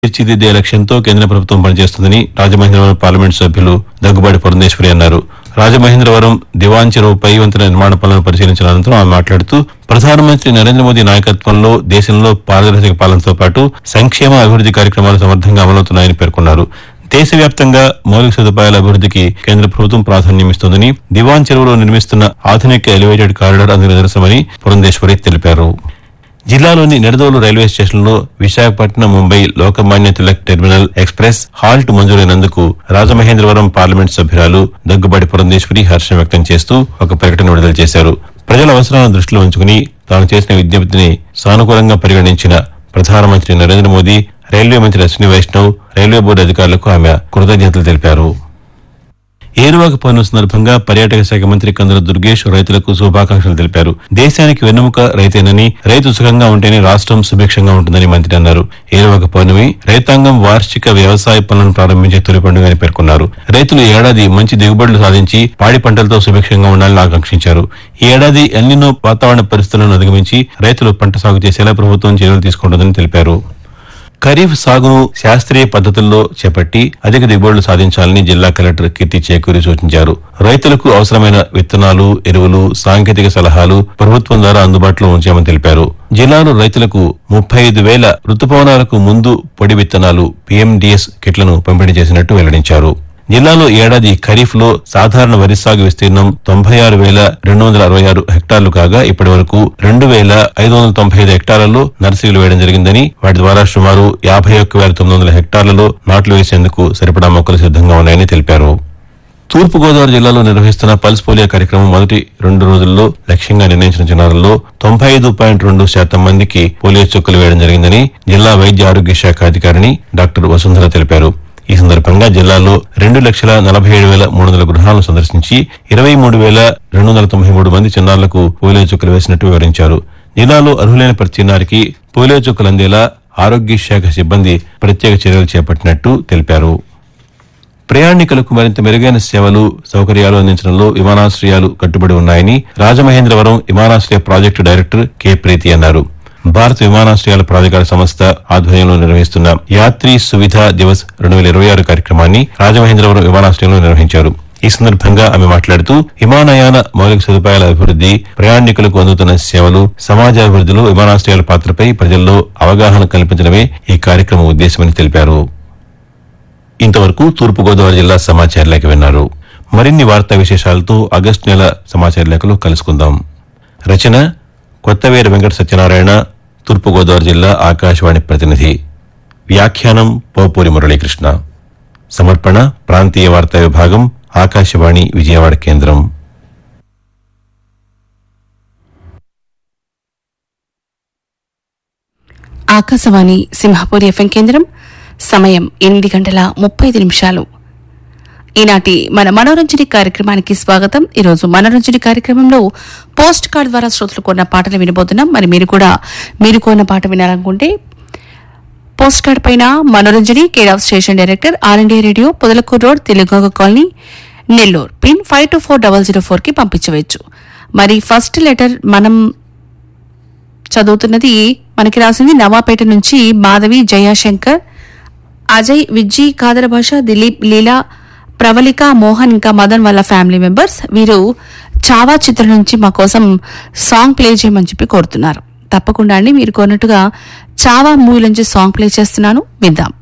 తీర్చిదిద్దే లక్ష్యంతో కేంద్ర ప్రభుత్వం పనిచేస్తుందని రాజమహేంద్రవరం పార్లమెంట్ సభ్యులు దగ్గుబాటి పురంధేశ్వరి అన్నారు రాజమహేంద్రవరం దివాన్ చెరువుపై వంతెన నిర్మాణ పనులను పరిశీలించిన అనంతరం ఆమె మాట్లాడుతూ ప్రధానమంత్రి నరేంద్ర మోదీ నాయకత్వంలో దేశంలో పారదర్శక పాలనతో పాటు సంక్షేమ అభివృద్ది కార్యక్రమాలు సమర్థంగా అమలవుతున్నాయని పేర్కొన్నారు దేశవ్యాప్తంగా మౌలిక సదుపాయాల అభివృద్దికి కేంద్ర ప్రభుత్వం ప్రాధాన్యమిస్తోందని దివాన్ చెరువులో నిర్మిస్తున్న ఆధునిక ఎలివేటెడ్ కారిడార్ అందుకు నిదర్శనమని పురంధేశ్వరి తెలిపారు జిల్లాలోని నిడదోలు రైల్వే స్టేషన్లో Visakhapatnam Mumbai Lokmanya Tilak terminal express halt మంజూరైనందుకు రాజమహేంద్రవరం పార్లమెంట్ సభ్యురాలు దగ్గుబాటి పురంధేశ్వరి హర్షం వ్యక్తం చేస్తూ ఒక ప్రకటన విడుదల చేశారు ప్రజల అవసరాలను దృష్టిలో ఉంచుకుని తాను చేసిన విజ్ఞప్తిని సానుకూలంగా పరిగణించిన ప్రధానమంత్రి నరేంద్ర మోదీ రైల్వే మంత్రి అశ్విని వైష్ణవ్ రైల్వే బోర్డు అధికారులకు ఆమె కృతజ్ఞతలు తెలిపారు ఏరువాక పౌర్ణమి సందర్భంగా పర్యాటక శాఖ మంత్రి కందుల దుర్గేష్ రైతులకు శుభాకాంక్షలు తెలిపారు దేశానికి వెన్నెముక రైతేనని రైతు సుఖంగా ఉంటేనే రాష్ట్రం సుభిక్షంగా ఉంటుందని మంత్రి అన్నారు ఏరువాక పౌర్ణమి రైతాంగం వార్షిక వ్యవసాయ పనులను ప్రారంభించే తొలి పండుగ అని పేర్కొన్నారు రైతులు ఈ ఏడాది మంచి దిగుబడులు సాధించి పాడి పంటలతో సుభిక్షంగా ఉండాలని ఆకాంక్షించారు ఈ ఏడాది ఎల్నినో వాతావరణ పరిస్థితులను అధిగమించి రైతులు పంట సాగు చేసేలా ప్రభుత్వం చర్యలు తీసుకుంటుందని తెలిపారు ఖరీఫ్ సాగును శాస్త్రీయ పద్ధతుల్లో చేపట్టి అధిక దిగుబడులు సాధించాలని జిల్లా కలెక్టర్ కీర్తి చేకూరి సూచించారు రైతులకు అవసరమైన విత్తనాలు ఎరువులు సాంకేతిక సలహాలు ప్రభుత్వం ద్వారా అందుబాటులో ఉంచామని తెలిపారు జిల్లాలో రైతులకు ముప్పై ఐదు వేల రుతుపవనాలకు ముందు పొడి విత్తనాలు పీఎండీఎస్ కిట్లను పంపిణీ చేసినట్టు వెల్లడించారు జిల్లాలో ఈ ఏడాది ఖరీఫ్ లో సాధారణ వరి సాగు విస్తీర్ణం తొంభై ఆరు వేల రెండు వందల అరవై ఆరు హెక్టార్లు కాగా ఇప్పటి వరకు రెండు వేల ఐదు వందల తొంభై ఐదు హెక్టార్లలో నర్సరీలు వేయడం జరిగిందని వాటి ద్వారా సుమారు యాభై ఒక్క వేల తొమ్మిది వందల హెక్టార్లలో నాట్లు వేసేందుకు సరిపడా మొక్కలు సిద్ధంగా ఉన్నాయని తెలిపారు తూర్పుగోదావరి జిల్లాలో నిర్వహిస్తున్న పల్స్ పోలియో కార్యక్రమం మొదటి రెండు రోజుల్లో లక్ష్యంగా నిర్ణయించిన జిల్లాలలో తొంభై ఐదు పాయింట్ రెండు శాతం మందికి పోలియో చుక్కలు వేయడం జరిగిందని జిల్లా వైద్య ఆరోగ్య శాఖ అధికారిని డాక్టర్ వసుంధర తెలిపారు ఈ సందర్భంగా జిల్లాలో రెండు లక్షల నలభై ఏడు వేల మూడు వందల గృహాలను సందర్శించి ఇరవై మూడు వేల రెండు వందల తొంభై మూడు మంది చిన్నారులకు పోలియో చుక్కలు వేసినట్టు వివరించారు జిల్లాలో అర్హులైన ప్రతి చిన్నారికి పోలియో చుక్కలు అందేలా ఆరోగ్య శాఖ సిబ్బంది ప్రత్యేక చర్యలు చేపట్టినట్టు తెలిపారు ప్రయాణికులకు మరింత మెరుగైన సేవలు సౌకర్యాలు అందించడంలో విమానాశ్రయాలు కట్టుబడి ఉన్నాయని రాజమహేంద్రవరం విమానాశ్రయ ప్రాజెక్టు డైరెక్టర్ కె ప్రీతి అన్నారు భారత విమానాశ్రయాల ప్రాధికార సంస్థ ఆధ్వర్యంలో నిర్వహిస్తున్న యాత్రీ సువిధ దివస్ రెండు వేల ఇరవై ఆరు కార్యక్రమాన్ని రాజమహేంద్రవరం విమానాశ్రయంలో నిర్వహించారు ఈ సందర్భంగా ఆమె మాట్లాడుతూ విమానయాన మౌలిక సదుపాయాల అభివృద్ది ప్రయాణికులకు అందుతున్న సేవలు సమాజాభివృద్దిలో విమానాశ్రయాల పాత్రపై ప్రజల్లో అవగాహన కల్పించడమే ఈ కార్యక్రమం ఉద్దేశమని తెలిపారు ఇంతవరకు తూర్పుగోదావరి జిల్లా సమాచార లేఖ విన్నారు మరిన్ని వార్తా విశేషాలతో ఆగస్టు నెల సమాచార లేఖలో కలుసుకుందాం రచన కొత్తవేరు వెంకట సత్యనారాయణ తూర్పుగోదావరి జిల్లా ఆకాశవాణి ప్రతినిధి వ్యాఖ్యానం పోపూరి మురళీకృష్ణ సమర్పణ ప్రాంతీయ వార్తా విభాగం ఆకాశవాణి విజయవాడ కేంద్రం ఆకాశవాణి సింహపూరి ఎఫ్ఎం కేంద్రం సమయం ఎనిమిది గంటల ముప్పై ఐదు నిమిషాలు ఈనాటి మన మనోరంజని కార్యక్రమానికి స్వాగతం ఈరోజు మనోరంజని కార్యక్రమంలో పోస్ట్ కార్డ్ ద్వారా శ్రోతలు కొన్న పాటలు వినబోతున్నాం మరి మీరు కూడా మీరు కొన్న పాట వినాలనుకుంటే పోస్ట్ కార్డ్ పైన Manoranjani care of station director All India Radio Podalakuru road Telugu colony Nellore pin five two four double zero four కి పంపించవచ్చు మరి ఫస్ట్ లెటర్ మనం చదువుతున్నది మనకి రాసింది నవాపేట నుంచి మాధవి జయాశంకర్ అజయ్ విజ్జి కాదర భాష దిలీప్ లీలా ప్రవళిక మోహన్ ఇంకా మదన్ వాళ్ళ ఫ్యామిలీ మెంబర్స్ వీరు చావా చిత్రం నుంచి మా కోసం సాంగ్ ప్లే చేయమని చెప్పి కోరుతున్నారు తప్పకుండా అండి మీరు కొన్నట్టుగా చావా మూవీ నుంచి సాంగ్ ప్లే చేస్తున్నాను విందాం